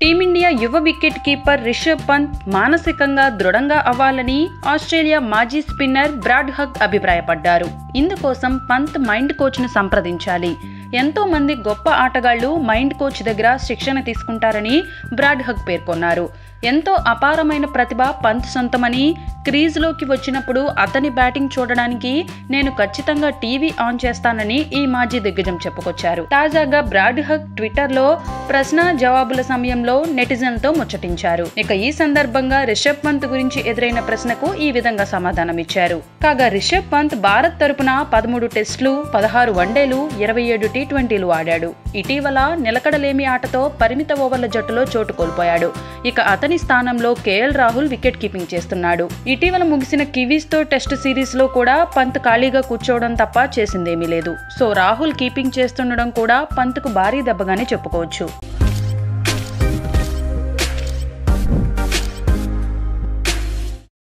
team India యువ wicket keeper Rishabh Pant మానసికంగా దృఢంగా అవ్వాలని ఆస్ట్రేలియా మాజీ స్పిన్నర్ బ్రాడ్ హగ్ అభిప్రాయపడ్డారు ఇందుకోసం పంత్ మైండ్ కోచ్ను సంప్రదించాలి ఎంతో మంది గొప్ప ఆటగాళ్లు మైండ్ కోచ్ దగ్గర శిక్షణ తీసుకుంటారని బ్రాడ్ హగ్ పేర్కొన్నారు ఎంతో అపారమైన ప్రతిభ పంత్ సొంతమని క్రీజ్లోకి వచ్చినప్పుడు అతని బ్యాటింగ్ చూడడానికి నేను ఖచ్చితంగా టీవీ ఆన్ చేస్తానని ఈ మాజీ దిగ్గజం చెప్పుకొచ్చారు తాజాగా బ్రాడ్ హగ్ ట్విట్టర్లో ప్రశ్న జవాబుల సమయంలో నెటిజన్లతో ముచ్చటించారు ఇక ఈ సందర్భంగా రిషబ్ పంత్ గురించి ఎదురైన ప్రశ్నకు ఈ విధంగా సమాధానమిచ్చారు కాగా రిషబ్ పంత్ భారత్ తరపున పదమూడు టెస్టులు పదహారు వన్డేలు ఇరవై ఏడు టీ ట్వంటీలు ఆడాడు ఇటీవల నిలకడలేమి ఆటతో పరిమిత ఓవర్ల జట్టులో చోటు కోల్పోయాడు ఇక అతని స్థానంలో కేఎల్ రాహుల్ వికెట్ కీపింగ్ చేస్తున్నాడు ఇటీవల ముగిసిన కివీస్తో టెస్ట్ సిరీస్లో కూడా పంత్ ఖాళీగా కూర్చోవడం తప్ప చేసిందేమీ లేదు సో రాహుల్ కీపింగ్ చేస్తుండడం కూడా పంత్కు భారీ దెబ్బగానే చెప్పుకోవచ్చు